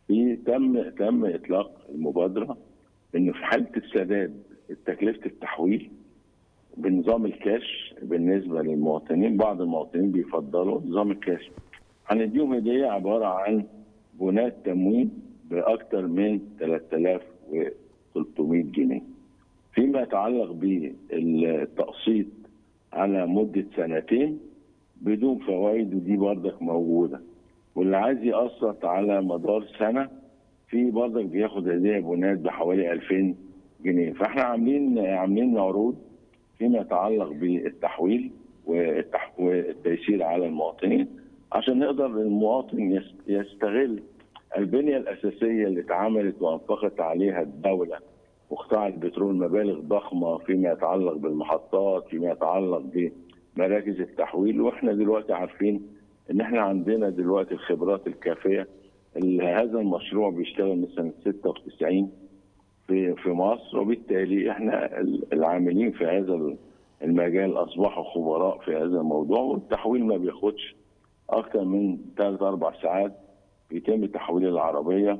في تم تم اطلاق المبادره انه في حاله السداد تكلفه التحويل بنظام الكاش بالنسبه للمواطنين بعض المواطنين بيفضلوا نظام الكاش هنديهم هديه عباره عن بنات تموين باكثر من 3300 جنيه فيما يتعلق بالتقسيط على مده سنتين بدون فوائد ودي بردك موجوده واللي عايز يقسط على مدار سنه في بردك بياخد هديه بنات بحوالي 2000 جنيه فاحنا عاملين عاملين عروض فيما يتعلق بالتحويل والتيسير على المواطنين عشان نقدر المواطن يستغل البنيه الاساسيه اللي اتعملت وانفقت عليها الدوله وقطاع البترول مبالغ ضخمه فيما يتعلق بالمحطات فيما يتعلق بمراكز التحويل واحنا دلوقتي عارفين ان احنا عندنا دلوقتي الخبرات الكافيه هذا المشروع بيشتغل من سنه 96 في في مصر وبالتالي احنا العاملين في هذا المجال اصبحوا خبراء في هذا الموضوع والتحويل ما بياخدش اكثر من ثلاث اربع ساعات بيتم تحويل العربيه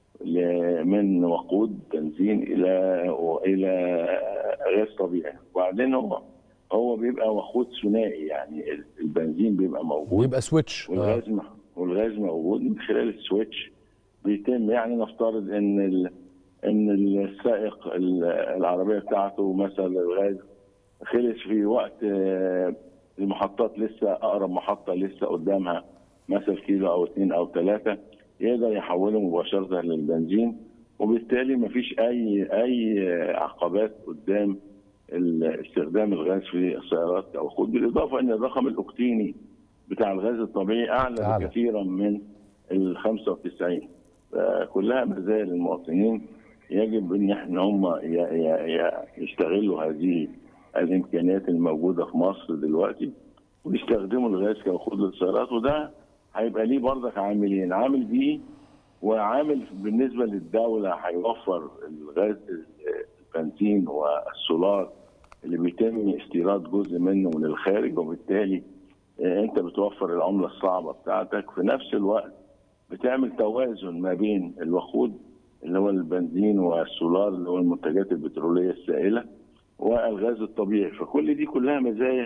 من وقود بنزين الى الى غاز طبيعي وبعدين هو هو بيبقى وقود ثنائي يعني البنزين بيبقى موجود بيبقى سويتش والغاز آه. والغاز موجود من خلال السويتش بيتم يعني نفترض ان ال... ان السائق العربيه بتاعته مثلا الغاز خلص في وقت المحطات لسه اقرب محطه لسه قدامها مثلا كيلو او اثنين او ثلاثه يقدر يحوله مباشره للبنزين وبالتالي ما فيش اي اي عقبات قدام استخدام الغاز في السيارات او خد بالاضافه ان الرقم الاوكتيني بتاع الغاز الطبيعي اعلى أعلى. بكثيرا من ال 95 فكلها مزايا للمواطنين يجب ان احنا هم يستغلوا هذه الامكانيات الموجوده في مصر دلوقتي ويستخدموا الغاز كوقود للسيارات وده هيبقى ليه برضك عاملين عامل بيئي وعامل بالنسبه للدوله هيوفر الغاز البنزين والسولار اللي بيتم استيراد جزء منه من الخارج وبالتالي انت بتوفر العمله الصعبه بتاعتك في نفس الوقت بتعمل توازن ما بين الوقود اللي هو البنزين والسولار اللي هو المنتجات البتروليه السائله والغاز الطبيعي فكل دي كلها مزايا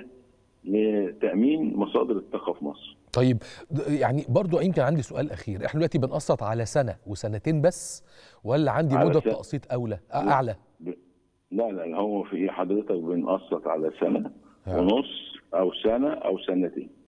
لتامين مصادر الطاقه في مصر. طيب يعني برضو يمكن عندي سؤال اخير احنا دلوقتي بنقسط على سنه وسنتين بس ولا عندي مده تقسيط اولى اعلى؟ لا لا هو في حضرتك بنقسط على سنه ونص او سنه او سنتين